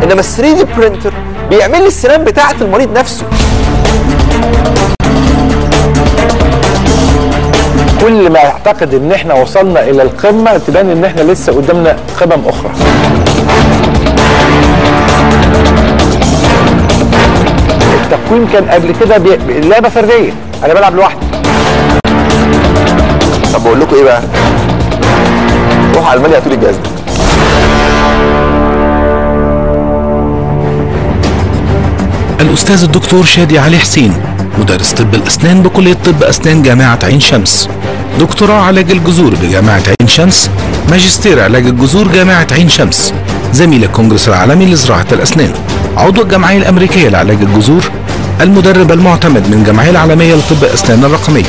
انما ال 3 دي برينتر بيعمل لي السنان بتاعه المريض نفسه كل ما اعتقد ان احنا وصلنا الى القمه تبان ان احنا لسه قدامنا قمم اخرى التقويم كان قبل كده بي- بي- لعبه فرديه انا بلعب لوحدي طب بقول لكم ايه بقى روحوا المانيا هاتوا لي الجهاز ده الأستاذ الدكتور شادي علي حسين مدرس طب الأسنان بكلية طب أسنان جامعة عين شمس دكتوراه علاج الجذور بجامعة عين شمس ماجستير علاج الجذور جامعة عين شمس زميل الكونجرس العالمي لزراعة الأسنان عضو الجمعية الأمريكية لعلاج الجذور المدرب المعتمد من الجمعية العالمية لطب الأسنان الرقمية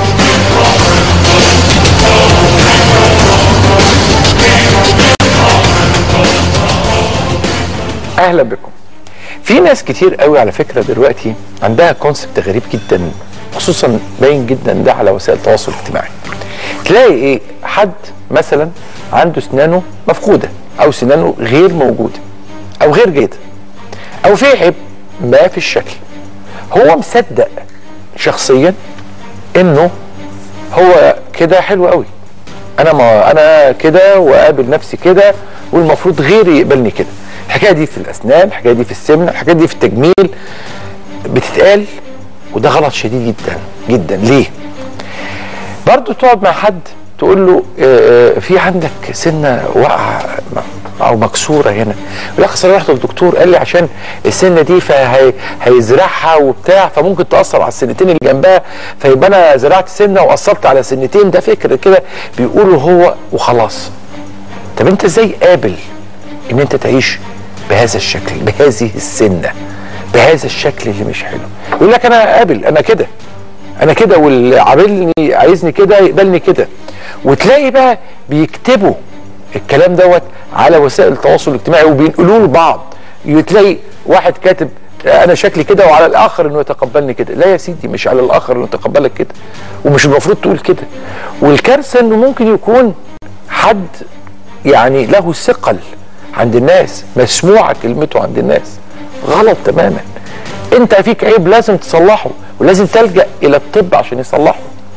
اهلا بكم في ناس كتير قوي على فكره دلوقتي عندها كونسبت غريب جدا خصوصا باين جدا ده على وسائل التواصل الاجتماعي تلاقي ايه حد مثلا عنده اسنانه مفقوده او سنانه غير موجوده او غير جيده او في عيب ما في الشكل هو مصدق شخصيا انه هو كده حلو قوي انا ما انا كده وقابل نفسي كده والمفروض غيري يقبلني كده الحكايه دي في الاسنان الحكايه دي في السمنه الحكايه دي في التجميل بتتقال وده غلط شديد جدا جدا ليه برضو تقعد مع حد تقول له آه، آه، في عندك سنه واقعه م- او مكسوره هنا يقول لك أصل انا رحت للدكتور قال لي عشان السنه دي فهي هيزرعها وبتاع فممكن تاثر على السنتين اللي جنبها فيبقى انا زرعت سنه واثرت على سنتين ده فكر كده بيقوله هو وخلاص طب انت ازاي قابل ان انت تعيش بهذا الشكل بهذه السنه بهذا الشكل اللي مش حلو يقول لك انا قابل انا كده انا كده واللي عاملني عايزني كده يقبلني كده وتلاقي بقى بيكتبوا الكلام دوت على وسائل التواصل الاجتماعي وبينقلوه لبعض تلاقي واحد كاتب انا شكلي كده وعلى الاخر انه يتقبلني كده لا يا سيدي مش على الاخر انه يتقبلك كده ومش المفروض تقول كده والكارثه انه ممكن يكون حد يعني له ثقل عند الناس مسموعه كلمته عند الناس غلط تماما انت فيك عيب لازم تصلحه ولازم تلجا الى الطب عشان يصلحه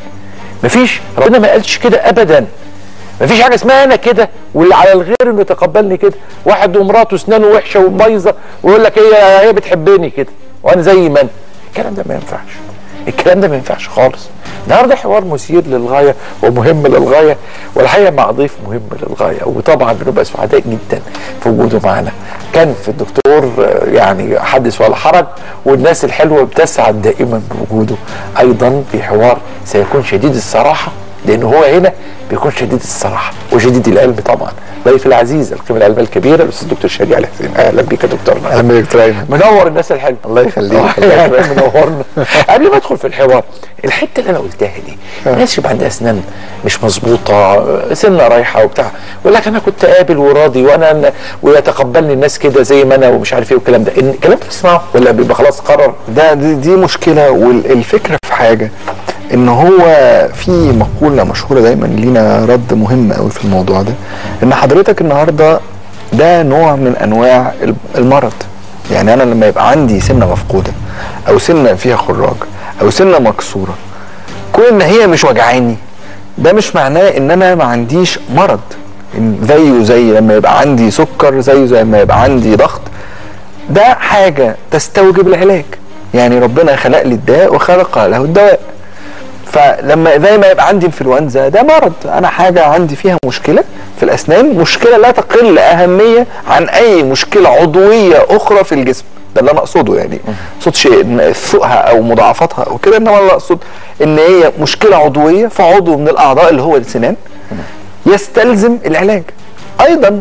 مفيش ربنا ما قالش كده ابدا مفيش حاجه اسمها انا كده واللي على الغير انه يتقبلني كده واحد ومراته اسنانه وحشه وبايظه ويقول لك هي هي بتحبني كده وانا زي ما انا الكلام ده ما ينفعش الكلام ده ما ينفعش خالص النهارده حوار مثير للغايه ومهم للغايه والحقيقه مع ضيف مهم للغايه وطبعا بنبقى سعداء جدا في وجوده معنا كان في الدكتور آه، يعني حدث ولا حرج والناس الحلوه بتسعد دائما بوجوده ايضا في حوار سيكون شديد الصراحه لان هو هنا بيكون شديد الصراحه وشديد العلم طبعا ضيف العزيز القيمه العلميه الكبيره الاستاذ دكتور شادي علي حسين اهلا بيك يا دكتورنا اهلا بيك دكتور ايمن منور الناس الحلوه الله يخليك. يعني منورنا قبل ما ادخل في الحوار الحته اللي انا قلتها دي الناس يبقى عندها اسنان مش مظبوطه سنه رايحه وبتاع يقول لك انا كنت قابل وراضي وانا ويتقبلني الناس كده زي ما انا ومش عارف ايه والكلام ده إن- الكلام ده بتسمعه ولا بيبقى خلاص قرر ده دي, دي مشكله والفكره في حاجه ان هو في مقوله مشهوره دايما لينا رد مهم قوي في الموضوع ده ان حضرتك النهارده ده نوع من انواع المرض يعني انا لما يبقى عندي سنه مفقوده او سنه فيها خراج او سنه مكسوره كون ان هي مش وجعاني ده مش معناه ان انا ما عنديش مرض إن زيه زي لما يبقى عندي سكر زيه زي ما يبقى عندي ضغط ده حاجة تستوجب العلاج يعني ربنا خلق لي الداء وخلق له الدواء فلما زي ما يبقى عندي انفلونزا ده مرض انا حاجه عندي فيها مشكله في الاسنان مشكله لا تقل اهميه عن اي مشكله عضويه اخرى في الجسم ده اللي انا اقصده يعني ما اقصدش ان سوءها او مضاعفاتها او كده انما انا اقصد ان هي مشكله عضويه في عضو من الاعضاء اللي هو السنان يستلزم العلاج ايضا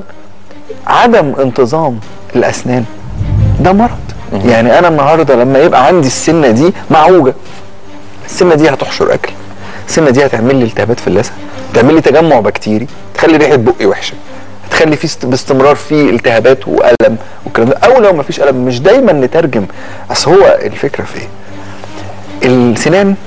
عدم انتظام الاسنان ده مرض يعني انا النهارده لما يبقى عندي السنه دي معوجه السنه دي هتحشر اكل السنه دي هتعمل لي التهابات في اللثه تعمل لي تجمع بكتيري تخلي ريحه بقي وحشه تخلي في است- باستمرار في التهابات والم والكلام ده او لو ما فيش الم مش دايما نترجم اصل هو الفكره في ايه السنان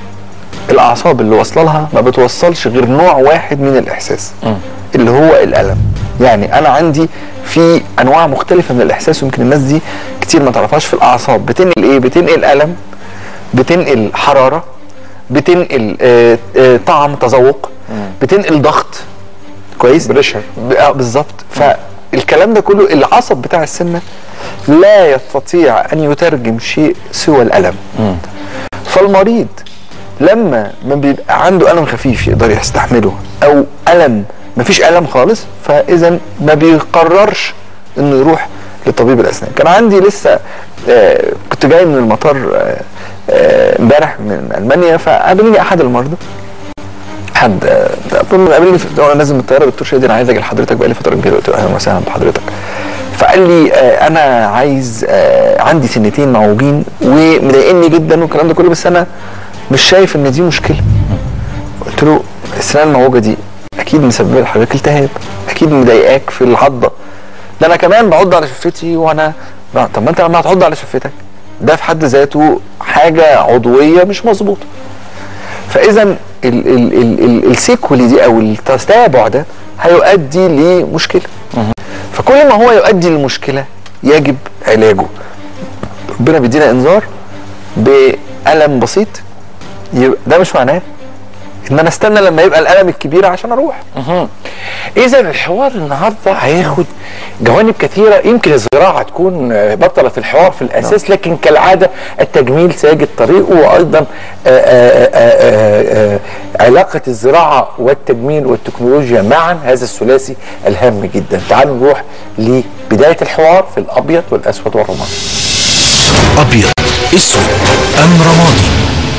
الاعصاب اللي واصله لها ما بتوصلش غير نوع واحد من الاحساس اللي هو الالم يعني انا عندي في انواع مختلفه من الاحساس ويمكن الناس دي كتير ما تعرفهاش في الاعصاب بتنقل ايه بتنقل الم بتنقل حراره بتنقل آه آه طعم تذوق بتنقل ضغط كويس بريشر. ب- آه، بالظبط فالكلام ده كله العصب بتاع السمنه لا يستطيع ان يترجم شيء سوى الالم فالمريض لما ما بيبقى عنده الم خفيف يقدر يستحمله او الم مفيش الم خالص فاذا ما بيقررش انه يروح لطبيب الاسنان كان عندي لسه آه كنت جاي من المطار آه، آه، امبارح من المانيا فقابلني احد المرضى حد آه، قبل قابلني في- وانا نازل من الطياره دكتور شادي انا عايز اجي لحضرتك بقالي فتره كبيره قلت له اهلا وسهلا بحضرتك فقال لي آه، انا عايز آه، عندي سنتين معوجين ومضايقني جدا والكلام ده كله بس انا مش شايف ان دي مشكله قلت له السنان المعوجه دي اكيد مسببه لحضرتك التهاب اكيد مضايقاك في العضه ده انا كمان بعض على شفتي وانا لا، طب ما انت لما هتعض على شفتك ده في حد ذاته حاجه عضويه مش مظبوطه فاذا ال ال ال ال السيكولي دي او التتابع ده هيؤدي لمشكله فكل ما هو يؤدي لمشكله يجب علاجه ربنا بيدينا انذار بألم بسيط يبقى ده مش معناه ان انا استنى لما يبقى الالم الكبير عشان اروح اذا الحوار النهارده هياخد جوانب كثيره يمكن الزراعه تكون آه، بطله الحوار في الاساس لكن كالعاده التجميل سيجد طريقه وايضا آه، آه، آه، آه، علاقه الزراعه والتجميل والتكنولوجيا معا هذا الثلاثي الهام جدا تعالوا نروح لبدايه الحوار في الابيض والاسود والرمادي أبيض أسود أم رمادي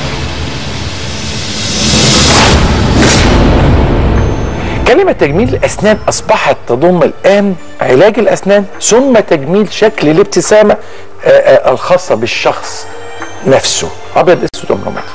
كلمة تجميل الأسنان أصبحت تضم الآن علاج الأسنان ثم تجميل شكل الابتسامة آه، آه، الخاصة بالشخص نفسه أبيض أسود أم رمادي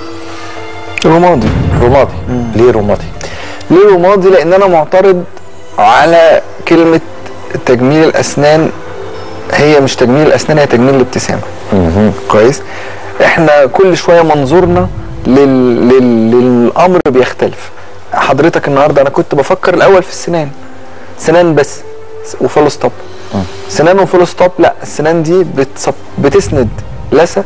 رمادي رمادي ليه رمادي؟ ليه رمادي لان انا معترض على كلمه تجميل الاسنان هي مش تجميل الاسنان هي تجميل الابتسامه كويس احنا كل شويه منظورنا لل... لل... للامر بيختلف حضرتك النهارده انا كنت بفكر الاول في السنان سنان بس وفول ستوب سنان وفول ستوب لا السنان دي بتصب... بتسند لثه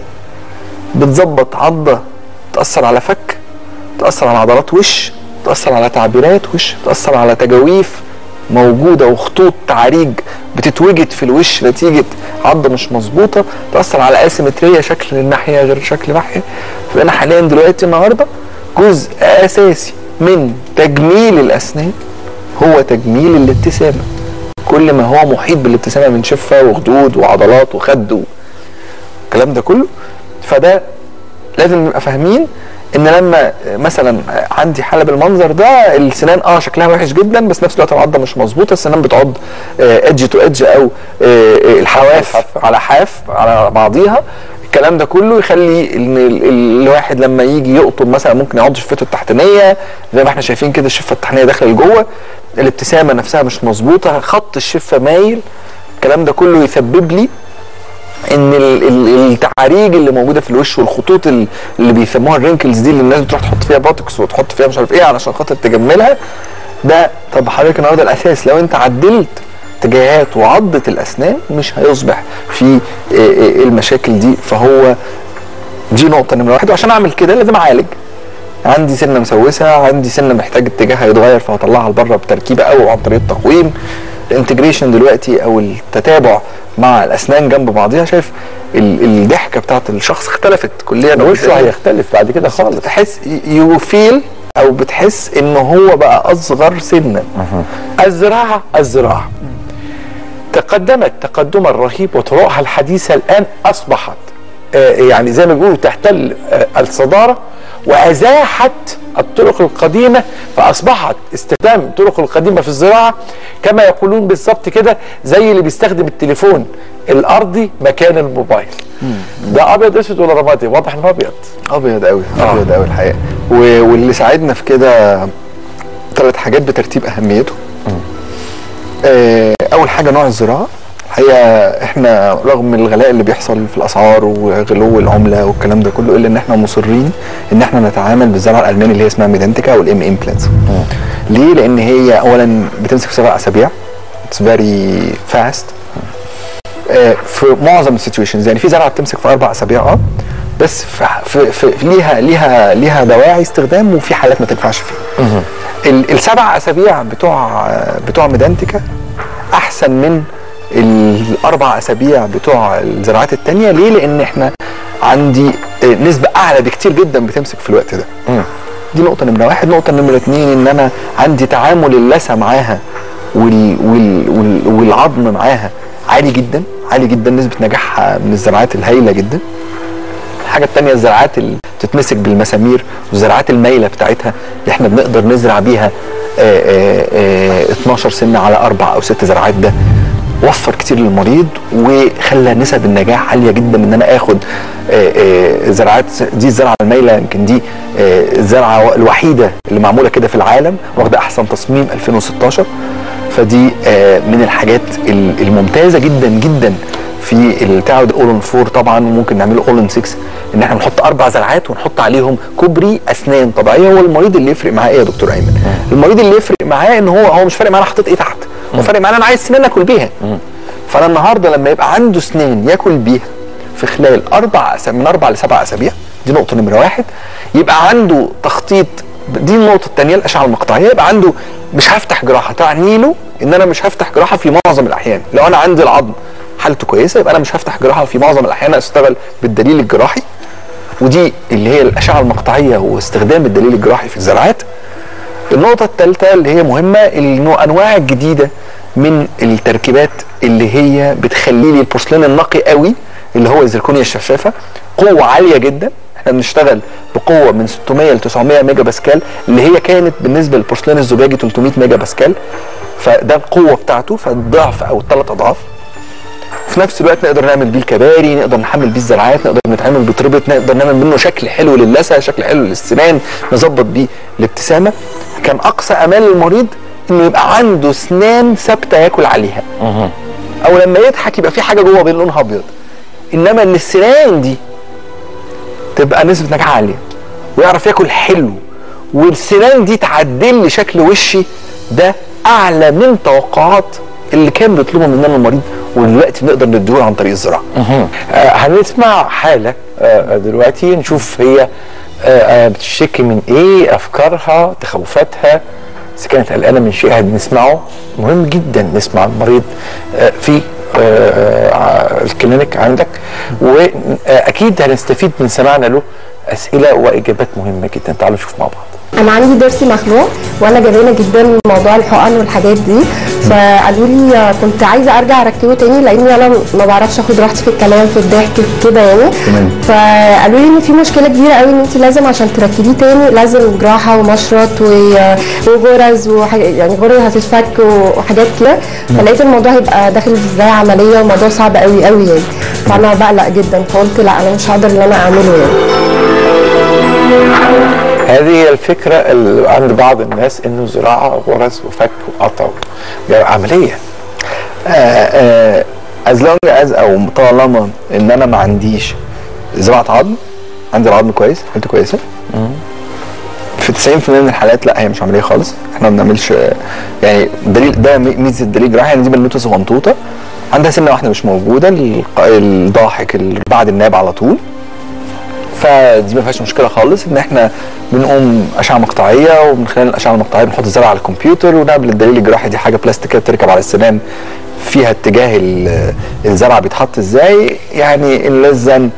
بتظبط عضه تاثر على فك تاثر على عضلات وش تاثر على تعبيرات وش تاثر على تجاويف موجوده وخطوط تعريج بتتوجد في الوش نتيجه عضه مش مظبوطه تاثر على اسيمتريه شكل الناحيه غير شكل ناحيه فانا حاليا دلوقتي النهارده جزء اساسي من تجميل الاسنان هو تجميل الابتسامه كل ما هو محيط بالابتسامه من شفه وخدود وعضلات وخد والكلام ده كله فده لازم نبقى فاهمين ان لما مثلا عندي حاله بالمنظر ده السنان اه شكلها وحش جدا بس نفس الوقت العضه مش مظبوطه السنان بتعض ايدج تو ايدج او آه، الحواف على حاف على بعضيها الكلام ده كله يخلي ان ال- ال- الواحد لما يجي يقطب مثلا ممكن يعض شفته التحتانيه زي ما احنا شايفين كده الشفه التحتانيه داخله لجوه الابتسامه نفسها مش مظبوطه خط الشفه مايل الكلام ده كله يسبب لي ان ال- ال- التعاريج اللي موجوده في الوش والخطوط ال- اللي بيسموها الرينكلز دي اللي الناس بتروح تحط فيها بوتوكس وتحط فيها مش عارف ايه علشان خاطر تجملها ده طب حضرتك النهارده الاساس لو انت عدلت اتجاهات وعضه الاسنان مش هيصبح في إيه إيه المشاكل دي فهو دي نقطه نمره واحد وعشان اعمل كده لازم اعالج عندي سنه مسوسه عندي سنه محتاج اتجاهها يتغير فهطلعها لبره بتركيبه او عن طريق التقويم الانتجريشن دلوقتي او التتابع مع الاسنان جنب بعضيها شايف ال- الضحكه بتاعت الشخص اختلفت كليا وشه هيختلف بعد كده خالص تحس يو فيل او بتحس ان هو بقى اصغر سنا الزراعة الزراعة تقدمت تقدما رهيب وطرقها الحديثة الآن أصبحت آه، يعني زي ما بيقولوا تحتل آه، الصدارة وأزاحت الطرق القديمة فأصبحت استخدام الطرق القديمة في الزراعة كما يقولون بالظبط كده زي اللي بيستخدم التليفون الأرضي مكان الموبايل ده أبيض أسود ولا رمادي واضح إنه أبيض ابيض قوي آه. ابيض قوي الحقيقه و- واللي ساعدنا في كده ثلاث حاجات بترتيب اهميته آه، اول حاجه نوع الزراعه الحقيقه احنا رغم الغلاء اللي بيحصل في الاسعار وغلو العمله والكلام ده كله الا ان احنا مصرين ان احنا نتعامل بالزرعه الالماني اللي هي اسمها ميدنتيكا او الام امبلانتس ليه؟ لان هي اولا بتمسك في سبع اسابيع اتس فيري فاست في معظم السيتويشنز يعني في زرعه بتمسك في اربع اسابيع اه بس في, في, في ليها ليها ليها دواعي استخدام وفي حالات ما تنفعش فيها ال- السبع اسابيع بتوع بتوع ميدانتيكا احسن من الاربع اسابيع بتوع الزراعات التانية ليه لان احنا عندي آه، نسبه اعلى بكتير جدا بتمسك في الوقت ده دي نقطه نمره واحد نقطه نمره اتنين ان انا عندي تعامل اللثه معاها وال وال وال والعظم معاها عالي جدا عالي جدا نسبه نجاحها من الزراعات الهائله جدا الحاجه الثانيه الزراعات اللي بتتمسك بالمسامير والزراعات المايله بتاعتها اللي احنا بنقدر نزرع بيها آه، آه، آه، 12 سنه على اربع او ست زراعات ده وفر كتير للمريض وخلى نسب النجاح عاليه جدا ان انا اخد آه، آه، زراعات دي الزرعه المايله يمكن دي آه، الزرعه الوحيده اللي معموله كده في العالم واخده احسن تصميم 2016 فدي آه، من الحاجات ال- الممتازه جدا جدا في التعود الاولن 4 طبعا وممكن نعمله اولن 6 ان احنا نحط اربع زرعات ونحط عليهم كوبري اسنان طبيعيه هو المريض اللي يفرق معاه ايه يا دكتور ايمن؟ المريض اللي يفرق معاه ان هو هو مش فارق معاه انا حطيت ايه تحت هو فارق معاه انا عايز سنان اكل بيها فانا النهارده لما يبقى عنده سنان ياكل بيها في خلال اربع أسابيع من اربع لسبع اسابيع دي نقطه نمره واحد يبقى عنده تخطيط دي النقطه الثانيه الاشعه المقطعيه يبقى عنده مش هفتح جراحه تعني له ان انا مش هفتح جراحه في معظم الاحيان لو انا عندي العظم حالته كويسه يبقى انا مش هفتح جراحه في معظم الاحيان اشتغل بالدليل الجراحي ودي اللي هي الاشعه المقطعيه واستخدام الدليل الجراحي في الزراعات النقطة الثالثة اللي هي مهمة الأنواع الجديدة من التركيبات اللي هي بتخلي لي البورسلين النقي قوي اللي هو الزركونيا الشفافة قوة عالية جدا احنا بنشتغل بقوة من 600 ل 900 ميجا باسكال اللي هي كانت بالنسبة للبورسلين الزجاجي 300 ميجا باسكال فده القوة بتاعته فالضعف أو الثلاث أضعاف في نفس الوقت نقدر نعمل بيه الكباري نقدر نحمل بيه الزراعات نقدر نتعامل بتربط نقدر نعمل منه شكل حلو للثه شكل حلو للسنان نظبط بيه الابتسامه كان اقصى امال المريض انه يبقى عنده سنان ثابته ياكل عليها او لما يضحك يبقى في حاجه جوه بين لونها ابيض انما ان السنان دي تبقى نسبه نجاح عاليه ويعرف ياكل حلو والسنان دي تعدل لي شكل وشي ده اعلى من توقعات اللي كان بيطلبه مننا المريض ودلوقتي بنقدر نديله عن طريق الزراعه آه هنسمع حالة آه دلوقتي نشوف هي آه آه بتشتكي من ايه افكارها تخوفاتها اذا كانت قلقانه من شيء هنسمعه مهم جدا نسمع المريض آه في آه آه الكلينيك عندك واكيد هنستفيد من سماعنا له اسئله واجابات مهمه جدا تعالوا نشوف مع بعض انا عندي ضرسي مخلوع وانا جبانه جدا من موضوع الحقن والحاجات دي فقالوا لي آه، كنت عايزه ارجع اركبه تاني لاني انا ما بعرفش اخد راحتي في الكلام في الضحك في كده يعني تمام. فقالوا لي ان في مشكله كبيره قوي ان انت لازم عشان تركبيه تاني لازم جراحه ومشرط و- وغرز وحاجة يعني غرز هتتفك وحاجات كده فلقيت الموضوع هيبقى داخل ازاي عمليه وموضوع صعب قوي قوي يعني فانا بقلق جدا فقلت لا انا مش هقدر ان انا اعمله يعني هذه هي الفكره اللي عند بعض الناس انه زراعه غرز وفك وقطع يعني عمليه از لونج از او طالما ان انا ما عنديش زراعه عظم عندي العظم كويس حالته كويسه في 90% من الحالات لا هي مش عمليه خالص احنا ما بنعملش آه، يعني دليل ده مي- ميزه الدليل الجراحي يعني دي بنوته صغنطوطه عندها سنه واحده مش موجوده الق- الضاحك اللي بعد الناب على طول فدي ما فيهاش مشكله خالص ان احنا بنقوم اشعه مقطعيه ومن خلال الاشعه المقطعيه بنحط الزرع على الكمبيوتر ونعمل الدليل الجراحي دي حاجه بلاستيكيه بتركب على السنان فيها اتجاه ال- الزرع بيتحط ازاي يعني اللزن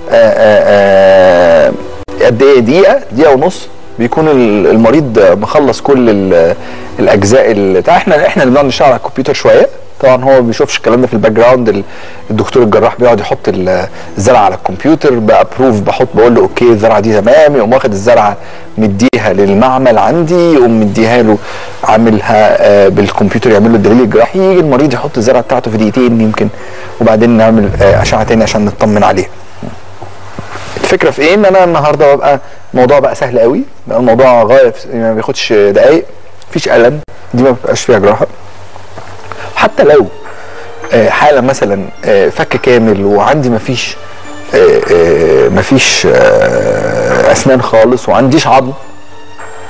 قد ايه دقيقه دقيقه ونص بيكون ال- المريض مخلص كل ال- الاجزاء ال- بتاع احنا احنا اللي بنقعد نشتغل على الكمبيوتر شويه طبعا هو ما بيشوفش الكلام ده في الباك جراوند ال- الدكتور الجراح بيقعد يحط ال- الزرعه على الكمبيوتر بابروف بحط بقول له اوكي الزرعه دي تمام يقوم واخد الزرعه مديها للمعمل عندي يقوم مديها له عاملها آه، بالكمبيوتر يعمل له الدليل الجراحي يجي المريض يحط الزرعه بتاعته في دقيقتين يمكن وبعدين نعمل آه، اشعه تاني عشان نطمن عليه الفكره في ايه ان انا النهارده ببقى الموضوع بقى سهل قوي بقى الموضوع غايه في- ما بياخدش دقايق مفيش الم دي ما بتبقاش فيها جراحه حتى لو آه، حاله مثلا آه، فك كامل وعندي مفيش آه، آه، مفيش آه، اسنان خالص وعنديش عظم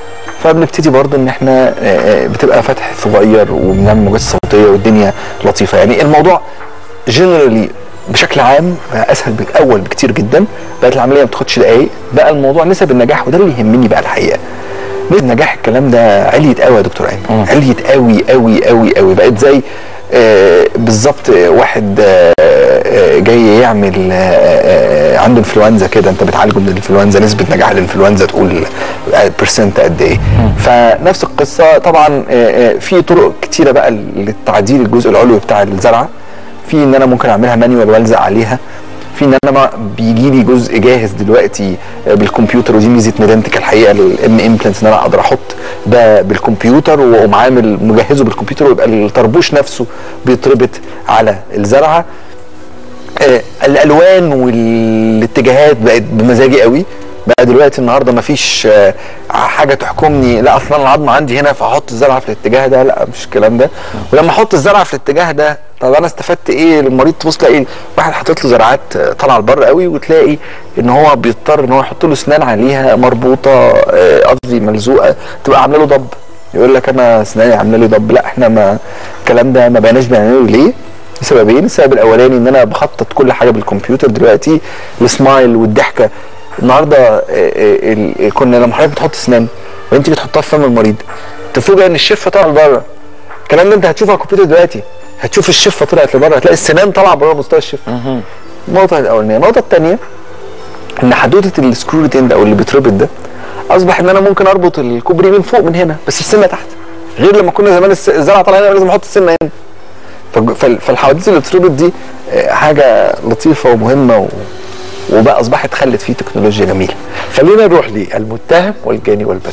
فبنبتدي برضو ان احنا آه، آه، بتبقى فتح صغير وبنعمل موجات صوتيه والدنيا لطيفه يعني الموضوع جنرالي بشكل عام بقى اسهل بالاول بكتير جدا بقت العمليه ما بتاخدش دقايق بقى الموضوع نسب النجاح وده اللي يهمني بقى الحقيقه نسب النجاح الكلام ده عليت قوي يا دكتور ايمن عليت قوي قوي قوي قوي بقت زي آه بالظبط آه، واحد آه آه، جاي يعمل آه آه عنده انفلونزا كده انت بتعالجه من الانفلونزا نسبه نجاح الانفلونزا تقول برسنت قد ايه فنفس القصه طبعا آه آه في طرق كتيره بقى للتعديل الجزء العلوي بتاع الزرعه في ان انا ممكن اعملها مانيوال والزق عليها في ان انا ما بيجي لي جزء جاهز دلوقتي بالكمبيوتر ودي ميزه ميدنتك الحقيقه الام امبلانت ان انا اقدر احط ده بالكمبيوتر واقوم عامل مجهزه بالكمبيوتر ويبقى الطربوش نفسه بيتربط على الزرعه آه، الالوان والاتجاهات بقت بمزاجي قوي بقى دلوقتي النهارده مفيش آه، حاجه تحكمني لا اصلا العظمه عندي هنا فاحط الزرعه في الاتجاه ده لا مش الكلام ده ولما احط الزرعه في الاتجاه ده طب انا استفدت ايه المريض تبص تلاقي واحد حاطط له زرعات آه، طالعه لبره قوي وتلاقي ان هو بيضطر ان هو يحط له اسنان عليها مربوطه آه، قصدي ملزوقه تبقى عامله له ضب يقول لك انا اسناني عامله لي ضب لا احنا ما الكلام ده ما بقيناش بنعمله ليه؟ لسببين السبب الاولاني ان انا بخطط كل حاجه بالكمبيوتر دلوقتي السمايل والضحكه النهارده آه، آه، ال- كنا لما حضرتك بتحط اسنان وانت بتحطها في فم المريض تفوجئ ان الشفه طالعه لبره الكلام ده انت هتشوفه على الكمبيوتر دلوقتي هتشوف الشفه طلعت لبره هتلاقي السنان طالعه بره مستوى الشفه النقطه الاولانيه النقطه الثانيه ان حدوته السكرو ريتين ده او اللي بيتربط ده اصبح ان انا ممكن اربط الكوبري من فوق من هنا بس السنه تحت غير لما كنا زمان الس- الزرعه طالعه هنا لازم احط السنه هنا فج- فال- فالحوادث اللي بتربط دي آه، حاجه لطيفه ومهمه و... وبقى اصبحت خلت فيه تكنولوجيا جميله خلينا نروح للمتهم والجاني والبريء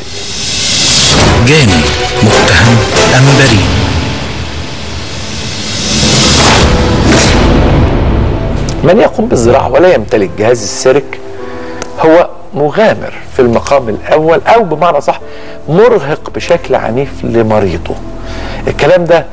جاني متهم أم بريء من يقوم بالزراعة ولا يمتلك جهاز السيرك هو مغامر في المقام الأول أو بمعنى صح مرهق بشكل عنيف لمريضه الكلام ده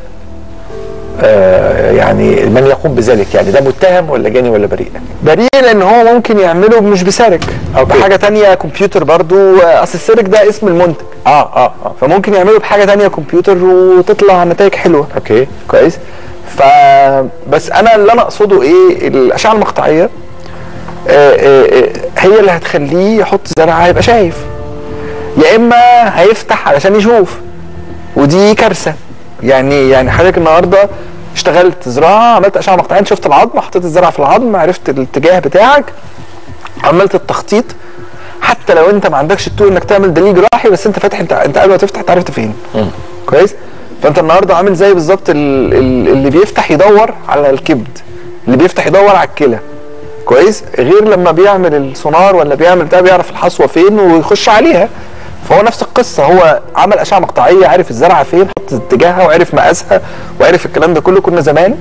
آه يعني من يقوم بذلك يعني ده متهم ولا جاني ولا بريء بريء لان هو ممكن يعمله مش بسرك او أوكي. بحاجه تانية كمبيوتر برضو آه، اصل السرك ده اسم المنتج اه اه اه فممكن يعمله بحاجه تانية كمبيوتر وتطلع نتائج حلوه اوكي كويس ف بس انا اللي انا اقصده ايه الاشعه المقطعيه آه، آه، آه، هي اللي هتخليه يحط زرعه يبقى شايف يا اما هيفتح علشان يشوف ودي كارثه يعني يعني حضرتك النهارده اشتغلت زراعه عملت اشعه مقطعيه شفت العظم حطيت الزرعه في العظم عرفت الاتجاه بتاعك عملت التخطيط حتى لو انت ما عندكش التول انك تعمل دليل جراحي بس انت فاتح انت انت قبل ما تفتح انت عرفت فين كويس فانت النهارده عامل زي بالظبط ال- ال- اللي بيفتح يدور على الكبد اللي بيفتح يدور على الكلى كويس غير لما بيعمل السونار ولا بيعمل ده بيعرف الحصوه فين ويخش عليها فهو نفس القصه هو عمل اشعه مقطعيه عرف الزرعه فين حط اتجاهها وعرف مقاسها وعرف الكلام ده كله كنا زمان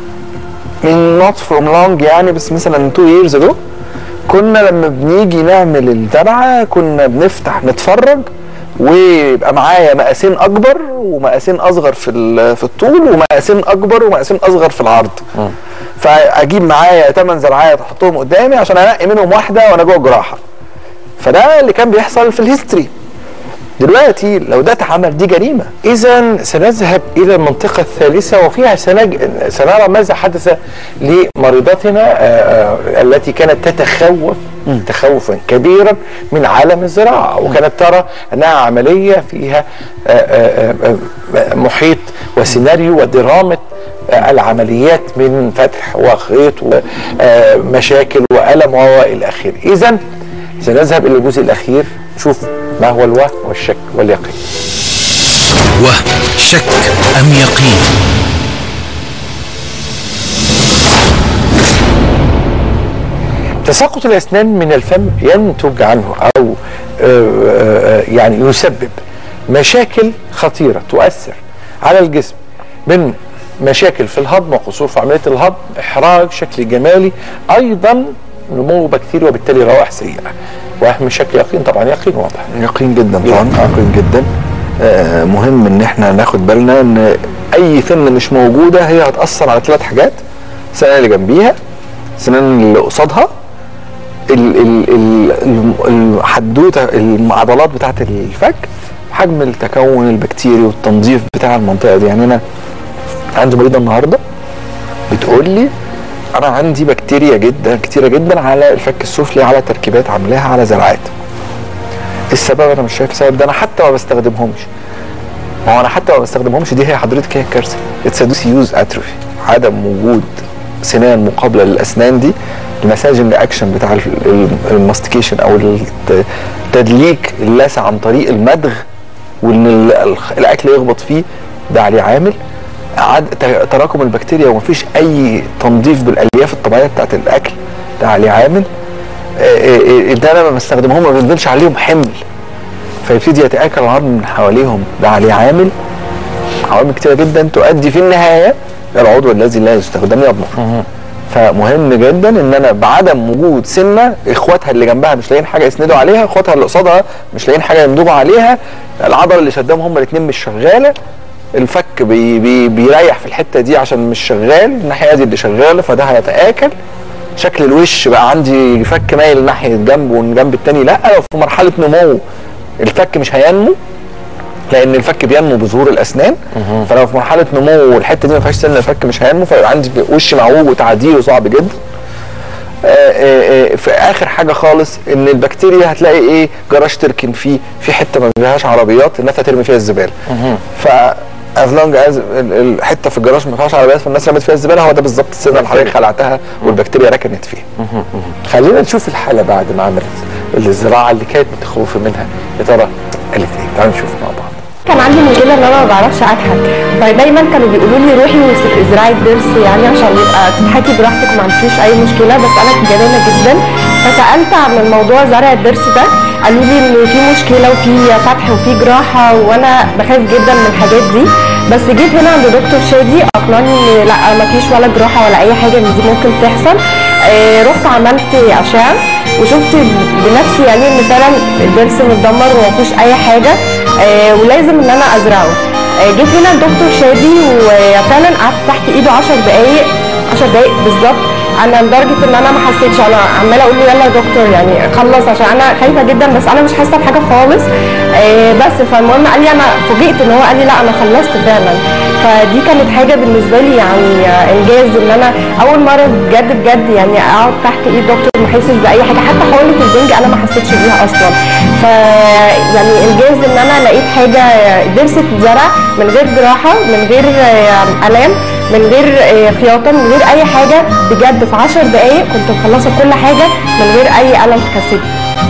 من نوت فروم لونج يعني بس مثلا 2 years ago كنا لما بنيجي نعمل الزرعه كنا بنفتح نتفرج ويبقى معايا مقاسين اكبر ومقاسين اصغر في ال- في الطول ومقاسين اكبر ومقاسين اصغر في العرض فاجيب معايا 8 زرعات احطهم قدامي عشان انقي منهم واحده وانا جوه الجراحه فده اللي كان بيحصل في الهيستوري دلوقتي لو ده اتعمل دي جريمه إذا سنذهب إلى المنطقة الثالثة وفيها سنج... سنرى ماذا حدث لمريضتنا آه، آه، التي كانت تتخوف تخوفا كبيرا من عالم الزراعة وكانت ترى أنها عملية فيها آه، آه، آه، آه، محيط وسيناريو ودرامة آه، العمليات من فتح وخيط ومشاكل وألم وإلى آخره إذا سنذهب إلى الجزء الأخير نشوف ما هو الوهم والشك واليقين وهم شك أم يقين تساقط الاسنان من الفم ينتج عنه او آه، آه، يعني يسبب مشاكل خطيره تؤثر على الجسم من مشاكل في الهضم وقصور في عمليه الهضم احراج شكل جمالي ايضا نمو بكتيريا وبالتالي روائح سيئه وهم شكل يقين طبعا يقين واضح يقين جدا طبعا يقين جدا آه، مهم ان احنا ناخد بالنا ان اي سن مش موجوده هي هتاثر على ثلاث حاجات السنان اللي جنبيها السنان اللي قصادها ال- ال- ال- الم- الحدوته العضلات بتاعت الفك حجم التكون البكتيري والتنظيف بتاع المنطقه دي يعني انا عندي مريضه النهارده بتقول لي انا عندي بكتيريا جدا كتيره جدا على الفك السفلي على تركيبات عاملاها على زرعات السبب انا مش شايف سبب ده انا حتى ما بستخدمهمش ما هو انا حتى ما بستخدمهمش دي هي حضرتك هي الكارثه اتس يوز اتروفي عدم وجود سنان مقابله للاسنان دي المساجنج اكشن بتاع ال- ال- الماستيكيشن او الت- تدليك اللثه عن طريق المدغ وان ال- الخ- الاكل يخبط فيه ده عليه عامل عد ت- تراكم البكتيريا ومفيش اي تنظيف بالالياف الطبيعيه بتاعت الاكل ده عليه عامل آه، آه، آه، ده انا ما بستخدمهم ما بنزلش عليهم حمل فيبتدي يتاكل العظم من حواليهم ده عليه عامل عوامل كتيره جدا تؤدي في النهايه الى العضو الذي لا يستخدم يضمر فمهم جدا ان انا بعدم وجود سنه اخواتها اللي جنبها مش لاقيين حاجه يسندوا عليها اخواتها اللي قصادها مش لاقيين حاجه يمدوا عليها العضله اللي شدهم هما الاثنين مش شغاله الفك بي بي بيريح في الحته دي عشان مش شغال الناحيه دي اللي شغاله فده هيتاكل شكل الوش بقى عندي فك مايل ناحيه جنب والجنب التاني لا لو في مرحله نمو الفك مش هينمو لان الفك بينمو بظهور الاسنان فلو في مرحله نمو والحته دي ما فيهاش سن الفك مش هينمو فيبقى عندي وش معوج وتعديله صعب جدا آه، آه، آه، في اخر حاجه خالص ان البكتيريا هتلاقي ايه جراج تركن فيه في حته ما فيهاش عربيات الناس هترمي فيها الزباله ف از لونج از الحته في الجراج ما فيهاش عربيات فالناس رمت فيها الزباله هو ده بالظبط السنه اللي حضرتك خلعتها والبكتيريا ركنت فيها خلينا نشوف الحاله بعد ما عملت الزراعه اللي كانت متخوفه منها يا ترى قالت ايه تعالوا نشوف مع بعض كان عندي مشكله ان انا ما بعرفش اضحك فدايما كانوا بيقولوا لي روحي وازرعي الضرس يعني عشان يبقى تضحكي براحتك وما عندكيش اي مشكله بس انا جبانه جدا فسالت عن الموضوع زرع الضرس ده قالوا لي ان في مشكله وفي فتح وفي جراحه وانا بخاف جدا من الحاجات دي بس جيت هنا عند دكتور شادي اقنعني ان لا ما فيش ولا جراحه ولا اي حاجه من دي ممكن تحصل آه رحت عملت اشعه وشفت بنفسي يعني ان فعلا الضرس متدمر وما فيهوش اي حاجه آه ولازم ان انا ازرعه آه جيت هنا الدكتور شادي وفعلا قعدت تحت ايده 10 دقايق 10 دقايق بالظبط انا لدرجه ان انا ما حسيتش انا عماله اقول له يلا يا دكتور يعني خلص عشان انا خايفه جدا بس انا مش حاسه بحاجه خالص آه بس فالمهم قال لي انا فوجئت ان هو قال لي لا انا خلصت فعلا فدي كانت حاجه بالنسبه لي يعني آه، انجاز ان انا اول مره بجد بجد يعني اقعد تحت ايد دكتور ما احسش باي حاجه حتى حقنه البنج انا ما حسيتش بيها اصلا ف يعني انجاز ان انا لقيت حاجه ضرس اتزرع من غير جراحه من غير آه، الام من غير آه، خياطه من غير اي حاجه بجد في 10 دقائق كنت مخلصه كل حاجه من غير اي الم حسيت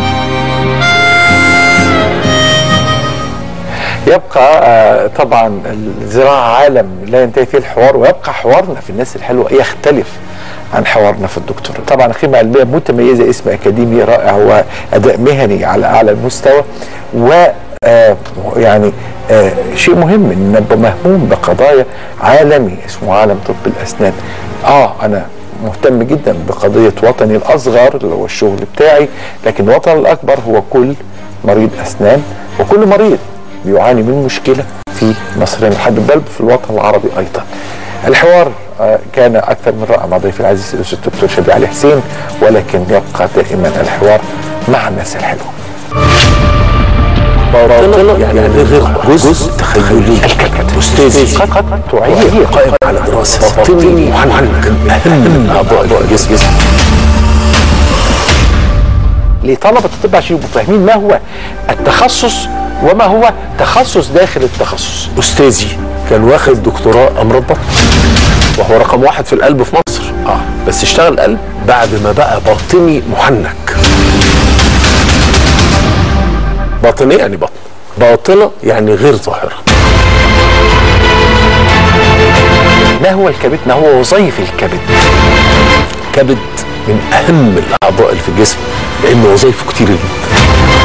يبقى آه، طبعا الزراعه عالم لا ينتهي فيه الحوار ويبقى حوارنا في الناس الحلوه يختلف عن حوارنا في الدكتور طبعا خدمه علميه متميزه اسم اكاديمي رائع واداء مهني على اعلى المستوى و آه، يعني آه، شيء مهم ان نبقى مهموم بقضايا عالمي اسمه عالم طب الاسنان اه انا مهتم جدا بقضيه وطني الاصغر اللي هو الشغل بتاعي لكن الوطن الاكبر هو كل مريض اسنان وكل مريض بيعاني من مشكله في مصر لحد بل في الوطن العربي ايضا. الحوار آه، كان اكثر من رائع مع ضيفي العزيز الاستاذ الدكتور شبيب علي حسين ولكن يبقى دائما الحوار مع الناس الحلوه. باطنة يعني غير جزء تخيلي أستاذي قد قد تعيق قائم على دراسة باطني محنك أهم أعضاء الجسم لطلبه الطب عشان يبقوا فاهمين ما هو التخصص وما هو تخصص داخل التخصص. أستاذي كان واخد دكتوراه أمراض بطن وهو رقم واحد في القلب في مصر اه بس اشتغل قلب بعد ما بقى باطني محنك باطني يعني بطن باطنة يعني غير ظاهرة ما هو الكبد؟ ما هو وظائف الكبد؟ كبد من أهم الأعضاء اللي في الجسم لأن وظائفه كتير جدا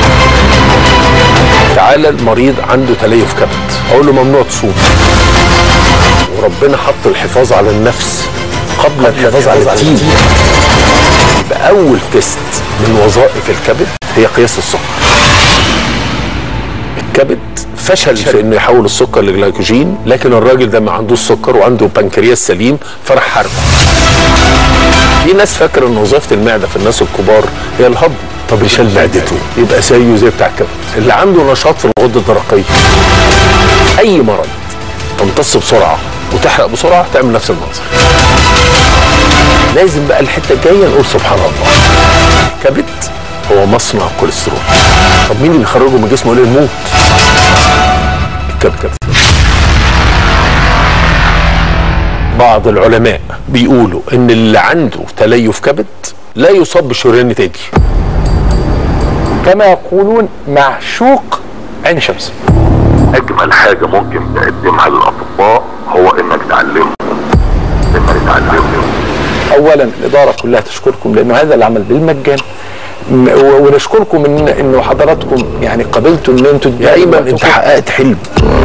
تعالى المريض عنده تليف كبد أقول له ممنوع تصوم وربنا حط الحفاظ على النفس قبل الحفاظ على الدين يبقى أول تيست من وظائف الكبد هي قياس السكر الكبد فشل في انه يحول السكر لجلايكوجين لكن الراجل ده ما عندوش سكر وعنده بنكرياس سليم فراح حرقه في ناس فاكره ان وظيفه المعده في الناس الكبار هي الهضم طب يشيل معدته يبقى زيه زي بتاع الكبد اللي عنده نشاط في الغده الدرقيه اي مرض تمتص بسرعه وتحرق بسرعه تعمل نفس المنظر لازم بقى الحته الجايه نقول سبحان الله الكبد هو مصنع الكوليسترول طب مين اللي بيخرجه من جسمه للموت الكبد بعض العلماء بيقولوا ان اللي عنده تليف كبد لا يصاب بشريان نتاجي كما يقولون معشوق عين شمس اجمل حاجه ممكن تقدمها للاطباء هو انك تعلمهم انك تعلمهم اولا الاداره كلها تشكركم لانه هذا العمل بالمجان م- و- ونشكركم ان انه حضراتكم يعني قبلتوا ان انتوا دايما انت حققت حلم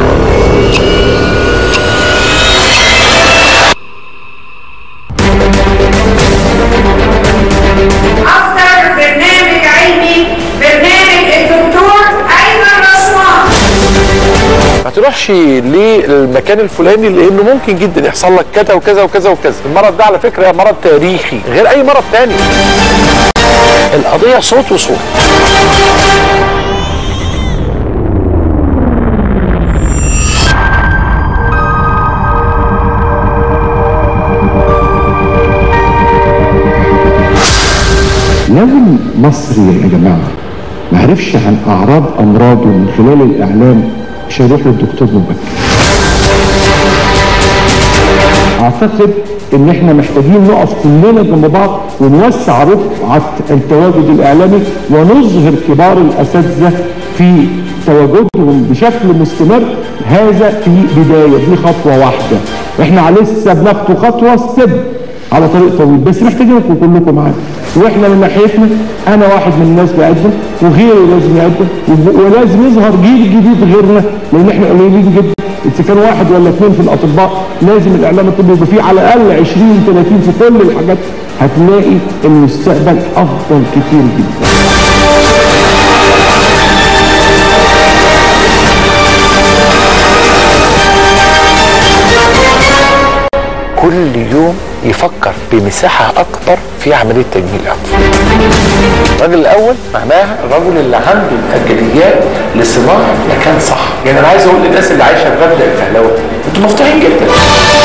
أفضل برنامج علمي برنامج الدكتور أيمن رشوان ما تروحش للمكان الفلاني لانه ممكن جدا يحصل لك كذا وكذا وكذا وكذا المرض ده على فكره مرض تاريخي غير اي مرض تاني القضيه صوت وصوت لو المصري يا جماعه ما عرفش عن اعراض امراضه من خلال الاعلام مش هيروح للدكتور مبكر اعتقد ان احنا محتاجين نقف كلنا جنب بعض ونوسع رقعه التواجد الاعلامي ونظهر كبار الاساتذه في تواجدهم بشكل مستمر هذا في بدايه دي خطوه واحده احنا لسه بناخد خطوه ستيب على طريق طويل بس محتاجينكم كلكم معانا واحنا من ناحيتنا انا واحد من الناس بقدم وغيري لازم يقدم وب- ولازم يظهر جيل جديد غيرنا لان احنا قليلين جدا اذا كان واحد ولا اثنين في الاطباء لازم الاعلام الطبي يبقى فيه على الاقل 20 30 في كل الحاجات هتلاقي المستقبل افضل كتير جدا كل يوم يفكر بمساحه اكبر في عمليه تجميل الاطفال الراجل الاول معناها الرجل اللي عنده الابجديات لصناعه مكان صح يعني انا عايز اقول للناس اللي عايشه في غزه الفهلوه انتوا مفتوحين جدا